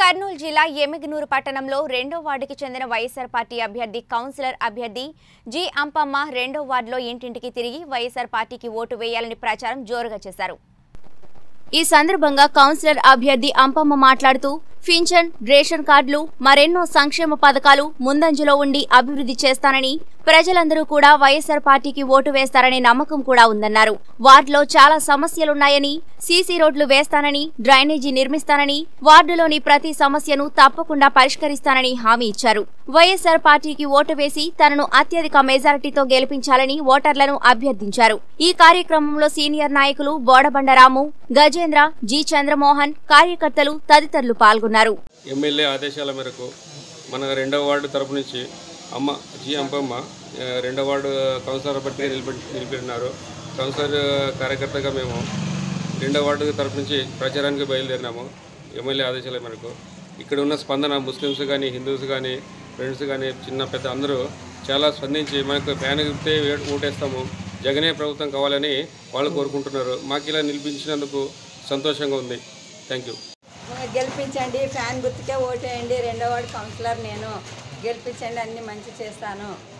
కర్నూలు జిల్లా ఎమ్మిగనూరు పట్టణంలో రెండో వార్డుకి చెందిన వైఎస్ఆర్ పార్టీ అభ్యర్థి కౌన్సిలర్ అభ్యర్థి జి అంపమ్మ రెండో వార్డులో ఇంటింటికి తిరిగి వైఎస్ఆర్ పార్టీకి ఓటు వేయాలని ప్రచారం జోరుగా చేశారు ఈ సందర్భంగా కౌన్సిలర్ అభ్యర్థి అంపమ్మ మాట్లాడుతూ పింఛన్ రేషన్ కార్డులు మరెన్నో సంక్షేమ పథకాలు ముందంజలో ఉండి అభివృద్ధి చేస్తానని ప్రజలందరూ కూడా వైఎస్ఆర్ పార్టీకి ఓటు వేస్తారనే నమ్మకం కూడా ఉందన్నారు వార్డులో చాలా సమస్యలున్నాయని సీసీ రోడ్లు వేస్తానని డ్రైనేజీ నిర్మిస్తానని వార్డులోని ప్రతి సమస్యను తప్పకుండా పరిష్కరిస్తానని హామీ ఇచ్చారు వైఎస్ఆర్ పార్టీకి ఓటు వేసి తనను అత్యధిక మెజారిటీతో గెలిపించాలని ఓటర్లను అభ్యర్థించారు ఈ కార్యక్రమంలో సీనియర్ నాయకులు బోడబండ రాము గజేంద్ర జి చంద్రమోహన్ కార్యకర్తలు తదితరులు పాల్గొన్నారు ఎమ్మెల్యే ఆదేశాల మేరకు మన రెండవ వార్డు తరపు నుంచి అమ్మ జి అంపమ్మ ఆ, రెండవ వార్డు కౌన్సిలర్ అభ్యర్థిగా నిలబె నిలిపినారు కౌన్సిలర్ కార్యకర్తగా మేము రెండవ వార్డు తరపు నుంచి ప్రచారానికి బయలుదేరినాము ఎమ్మెల్యే ఆదేశాల మేరకు ఇక్కడ ఉన్న స్పందన ముస్లిమ్స్ కానీ హిందూస్ కానీ ఫ్రెండ్స్ కానీ చిన్న పెద్ద అందరూ చాలా స్పందించి మనకు ఫ్యాన్ ఇస్తే ఓటేస్తాము జగనే ప్రభుత్వం కావాలని వాళ్ళు కోరుకుంటున్నారు మాకు ఇలా నిలిపించినందుకు సంతోషంగా ఉంది థ్యాంక్ యూ గెలిపించండి ఫ్యాన్ గుర్తుకే ఓటేయండి రెండో వార్డు కౌన్సిలర్ నేను గెలిపించండి అన్ని మంచి చేస్తాను